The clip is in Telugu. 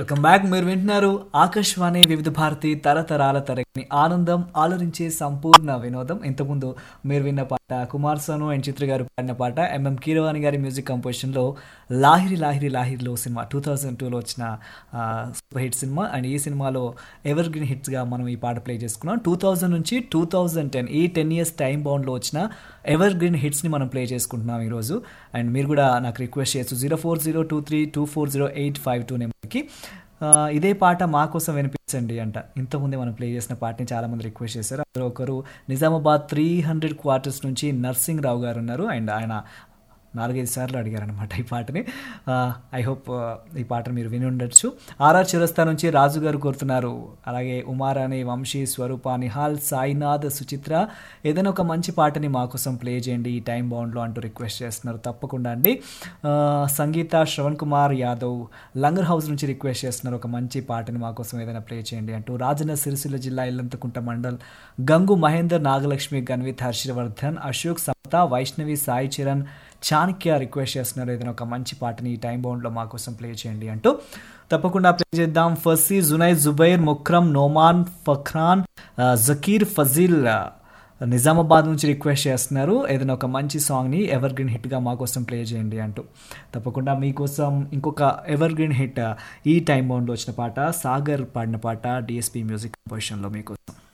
వెల్కమ్ బ్యాక్ మీరు వింటున్నారు ఆకాశవాణి వివిధ భారతి తరతరాల తరగని ఆనందం ఆలరించే సంపూర్ణ వినోదం ఇంతకుముందు మీరు విన్న పాట కుమార్ సోను అండ్ చిత్ర గారు పాడిన పాట ఎంఎం కీరవాణి గారి మ్యూజిక్ కంపోజిషన్లో లాహిరి లాహిరి లాహిరిలో సినిమా టూ థౌజండ్ టూలో వచ్చిన సూపర్ హిట్ సినిమా అండ్ ఈ సినిమాలో ఎవర్ గ్రీన్ హిట్స్గా మనం ఈ పాట ప్లే చేసుకున్నాం టూ థౌజండ్ నుంచి టూ థౌజండ్ టెన్ ఈ టెన్ ఇయర్స్ టైం బౌండ్లో వచ్చిన ఎవర్ గ్రీన్ హిట్స్ని మనం ప్లే చేసుకుంటున్నాం ఈరోజు అండ్ మీరు కూడా నాకు రిక్వెస్ట్ చేయొచ్చు zero four zero two three two four zero eight five two నెంబర్కి ఇదే పాట మా కోసం వినిపించండి అంట ఇంతకుముందే మనం ప్లే చేసిన పాటని చాలామంది రిక్వెస్ట్ చేశారు అందులో ఒకరు నిజామాబాద్ త్రీ హండ్రెడ్ క్వార్టర్స్ నుంచి నర్సింగ్ రావు గారు ఉన్నారు అండ్ ఆయన నాలుగైదు సార్లు అడిగారనమాట ఈ పాటని ఐ హోప్ ఈ పాటను మీరు విని ఉండొచ్చు ఆర్ఆర్ చిరస్తా నుంచి రాజు గారు కోరుతున్నారు అలాగే ఉమారాణి వంశీ స్వరూప నిహాల్ సాయినాథ్ సుచిత్ర ఏదైనా ఒక మంచి పాటని మా కోసం ప్లే చేయండి ఈ టైం బౌండ్లో అంటూ రిక్వెస్ట్ చేస్తున్నారు తప్పకుండా అండి సంగీత శ్రవణ్ కుమార్ యాదవ్ లంగర్ హౌస్ నుంచి రిక్వెస్ట్ చేస్తున్నారు ఒక మంచి పాటని మా కోసం ఏదైనా ప్లే చేయండి అంటూ రాజన్న సిరిసిల్ల జిల్లా ఇల్లంతకుంట మండల్ గంగు మహేందర్ నాగలక్ష్మి గన్విత్ హర్షవర్ధన్ అశోక్ సమత వైష్ణవి సాయి చరణ్ చాణక్య రిక్వెస్ట్ చేస్తున్నారు ఏదైనా ఒక మంచి పాటని ఈ టైం బౌండ్లో మా కోసం ప్లే చేయండి అంటూ తప్పకుండా ప్లే చేద్దాం ఫసీ జునై జుబైర్ ముక్రమ్ నోమాన్ ఫఖ్రాన్ జకీర్ ఫజీల్ నిజామాబాద్ నుంచి రిక్వెస్ట్ చేస్తున్నారు ఏదైనా ఒక మంచి సాంగ్ని ఎవర్ గ్రీన్ హిట్గా మా కోసం ప్లే చేయండి అంటూ తప్పకుండా మీకోసం ఇంకొక ఎవర్ గ్రీన్ హిట్ ఈ టైం బౌండ్లో వచ్చిన పాట సాగర్ పాడిన పాట డిఎస్పీ మ్యూజిక్ కంపోజిషన్లో మీకోసం